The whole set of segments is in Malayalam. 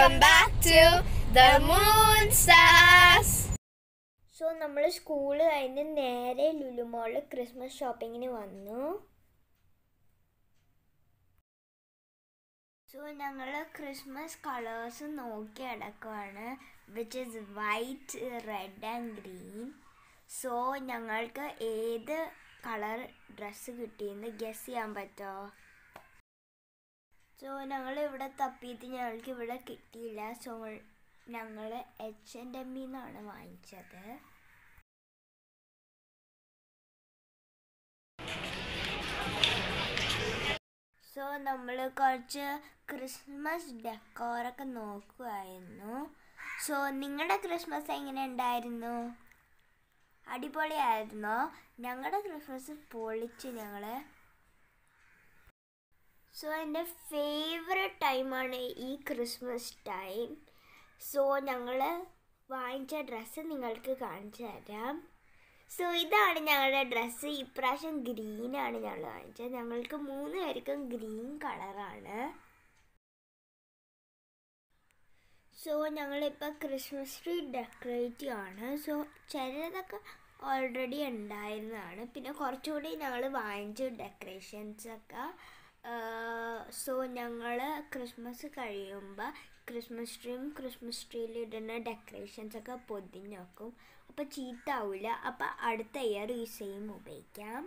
Welcome back to the Moon Stars. So നമ്മൾ സ്കൂൾ കഴിഞ്ഞ് നേരെ ലുലുമോളിൽ ക്രിസ്മസ് ഷോപ്പിങ്ങിന് വന്നു സോ ഞങ്ങൾ ക്രിസ്മസ് കളേഴ്സ് നോക്കി അടക്കമാണ് which is white red and green so ഞങ്ങൾക്ക് ഏത് കളർ ഡ്രസ്സ് കിട്ടിയെന്ന് ഗസ് ചെയ്യാൻ പറ്റുമോ സോ ഞങ്ങൾ ഇവിടെ തപ്പിയിട്ട് ഞങ്ങൾക്ക് ഇവിടെ കിട്ടിയില്ല സോ ഞങ്ങൾ എച്ച് എൻ എമ്മിന്നാണ് വാങ്ങിച്ചത് സോ നമ്മൾ കുറച്ച് ക്രിസ്മസ് ഡെക്കോറൊക്കെ നോക്കുമായിരുന്നു സോ നിങ്ങളുടെ ക്രിസ്മസ് എങ്ങനെ ഉണ്ടായിരുന്നു അടിപൊളിയായിരുന്നോ ഞങ്ങളുടെ ക്രിസ്മസ് പൊളിച്ചു ഞങ്ങൾ സോ എൻ്റെ ഫേവററ്റ് ടൈമാണ് ഈ ക്രിസ്മസ് ടൈം സോ ഞങ്ങൾ വാങ്ങിച്ച ഡ്രസ്സ് നിങ്ങൾക്ക് കാണിച്ചു തരാം സോ ഇതാണ് ഞങ്ങളുടെ ഡ്രസ്സ് ഇപ്രാവശ്യം ഗ്രീനാണ് ഞങ്ങൾ വാങ്ങിച്ചത് ഞങ്ങൾക്ക് മൂന്ന് പേർക്കും ഗ്രീൻ കളറാണ് സോ ഞങ്ങളിപ്പോൾ ക്രിസ്മസ് ട്രീ ഡെക്കറേറ്റ് ആണ് സോ ചിലതൊക്കെ ഓൾറെഡി ഉണ്ടായിരുന്നതാണ് പിന്നെ കുറച്ചുകൂടി ഞങ്ങൾ വാങ്ങിച്ച ഡെക്കറേഷൻസൊക്കെ സോ ഞങ്ങൾ ക്രിസ്മസ് കഴിയുമ്പോൾ ക്രിസ്മസ് ട്രീയും ക്രിസ്മസ് ട്രീയിൽ ഇടുന്ന ഡെക്കറേഷൻസ് ഒക്കെ പൊതിഞ്ഞ് വെക്കും അപ്പോൾ ചീത്താവില്ല അപ്പോൾ അടുത്ത ഇയർ ഈ സെയിം ഉപയോഗിക്കാം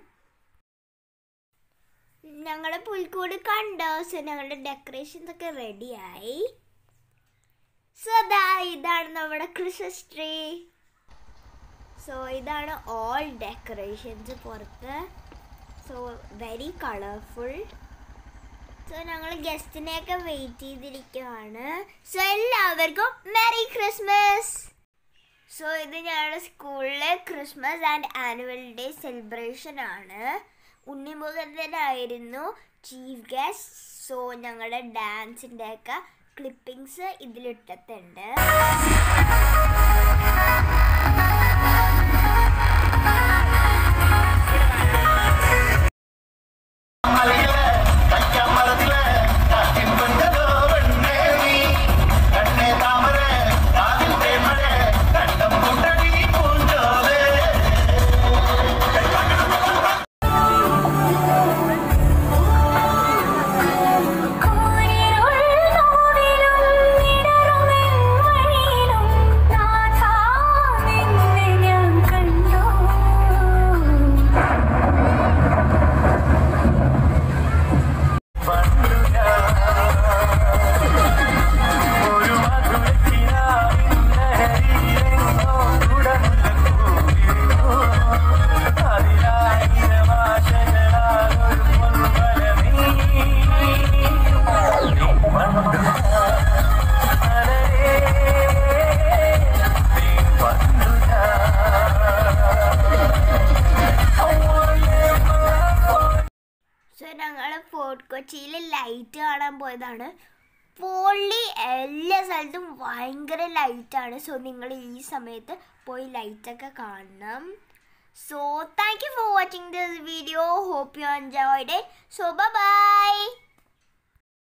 ഞങ്ങളുടെ പുൽക്കൂട് കണ്ടോ സോ ഞങ്ങളുടെ ഡെക്കറേഷൻസ് ഒക്കെ റെഡിയായി സോ അതാ ഇതാണ് നമ്മുടെ ക്രിസ്മസ് ട്രീ സോ ഇതാണ് ഓൾ ഡെക്കറേഷൻസ് പുറത്ത് സോ വെരി കളർഫുൾ സോ ഞങ്ങൾ ഗസ്റ്റിനെയൊക്കെ വെയിറ്റ് ചെയ്തിരിക്കുകയാണ് സോ എല്ലാവർക്കും മെറി ക്രിസ്മസ് സോ ഇത് ഞങ്ങളുടെ സ്കൂളിലെ Christmas and annual day celebration ആണ് ഉണ്ണിമുഖത്തനായിരുന്നു ചീഫ് ഗസ്റ്റ് സോ ഞങ്ങളുടെ ഡാൻസിൻ്റെ ഒക്കെ ക്ലിപ്പിങ്സ് ഇതിലിട്ടിട്ടുണ്ട് സോ ഞങ്ങൾ ഫോർട്ട് കൊച്ചിയിൽ ലൈറ്റ് കാണാൻ പോയതാണ് പൊള്ളി എല്ലാ സ്ഥലത്തും ഭയങ്കര ലൈറ്റാണ് സോ നിങ്ങൾ ഈ സമയത്ത് പോയി ലൈറ്റൊക്കെ കാണണം so thank you for watching this video hope you enjoyed it so by